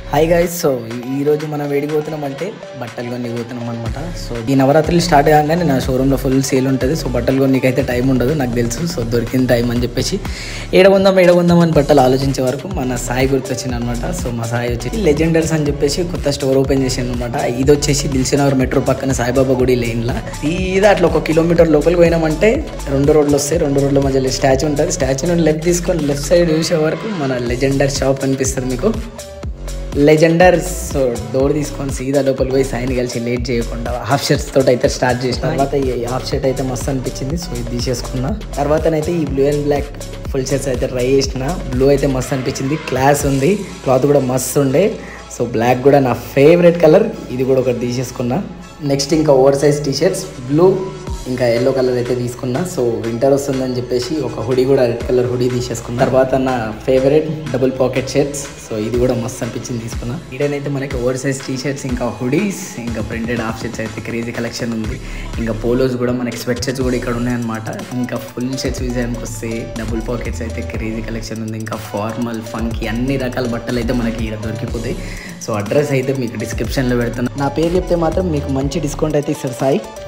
hi guys so ఈ రోజు మనం వేడికి పోతున్నాం అంటే బట్టలు కొన్ని పోతున్నాం అనమాట సో ఈ నవరాత్రులు స్టార్ట్ కాగానే నా షోరూంలో ఫుల్ సేల్ ఉంటుంది సో బట్టలు కొన్నికైతే టైం ఉండదు నాకు తెలుసు సో దొరికింది టైం అని చెప్పేసి ఏడగుందాం ఏడగుందాం అని బట్టలు ఆలోచించే వరకు మన సాయి గుర్తొచ్చింది అనమాట సో మా సాయి వచ్చేసి లెజెండర్స్ అని చెప్పేసి కొత్త స్టోర్ ఓపెన్ చేసింది అనమాట ఇది వచ్చేసి దిల్సునగర్ మెట్రో పక్కన సాయిబాబా గుడి లైన్లో సీదా అట్లా ఒక కిలోమీటర్ లోపలికి పోయినామంటే రెండు రోడ్లు వస్తాయి రెండు రోడ్ల మధ్యలో స్టాచ్యూ ఉంటుంది స్టాచ్యూ నుండి లెఫ్ట్ తీసుకొని లెఫ్ట్ సైడ్ చూసే వరకు మన లెజెండర్ షాప్ అనిపిస్తుంది మీకు లెజెండర్ సో డోర్ తీసుకొని సీదా లోపలికి పోయి సైన్ కలిసి లేట్ చేయకుండా హాఫ్ షర్ట్స్ తోటి అయితే స్టార్ట్ చేసిన తర్వాత ఈ హాఫ్ షర్ట్ అయితే మస్తు అనిపించింది సో ఇది తీసేసుకున్నా తర్వాతనైతే ఈ blue and black full shirts అయితే ట్రై చేసిన బ్లూ అయితే మస్తు అనిపించింది క్లాస్ ఉంది క్లాత్ కూడా మస్తు ఉండే సో బ్లాక్ కూడా నా ఫేవరెట్ కలర్ ఇది కూడా ఒకటి తీసేసుకున్నా నెక్స్ట్ ఇంకా over size T shirts blue ఇంకా ఎల్లో కలర్ అయితే తీసుకున్నా సో వింటర్ వస్తుందని చెప్పేసి ఒక హుడీ కూడా రెడ్ కలర్ హుడీ తీసేసుకున్నా తర్వాత నా favourite double pocket shirts so ఇది కూడా మస్తు అనిపించింది తీసుకున్నా ఇడనైతే మనకి ఓవర్ సైజ్ టీ షర్ట్స్ ఇంకా హుడీస్ ఇంకా ప్రింటెడ్ హాఫ్ షర్ట్స్ అయితే క్రేజీ కలెక్షన్ ఉంది ఇంకా పోలోస్ కూడా మనకి స్వెట్ షర్ట్స్ కూడా ఇక్కడ ఉన్నాయన్నమాట ఇంకా ఫుల్ షర్ట్స్ విజయానికి వస్తే డబుల్ పాకెట్స్ అయితే క్రేజీ కలెక్షన్ ఉంది ఇంకా ఫార్మల్ ఫంకీ అన్ని రకాల బట్టలు అయితే మనకి ఇక్కడ దొరికిపోతాయి సో అడ్రస్ అయితే మీకు డిస్క్రిప్షన్లో పెడుతున్నా నా పేరు చెప్తే మాత్రం మీకు మంచి డిస్కౌంట్ అయితే ఇస్తారు సాయి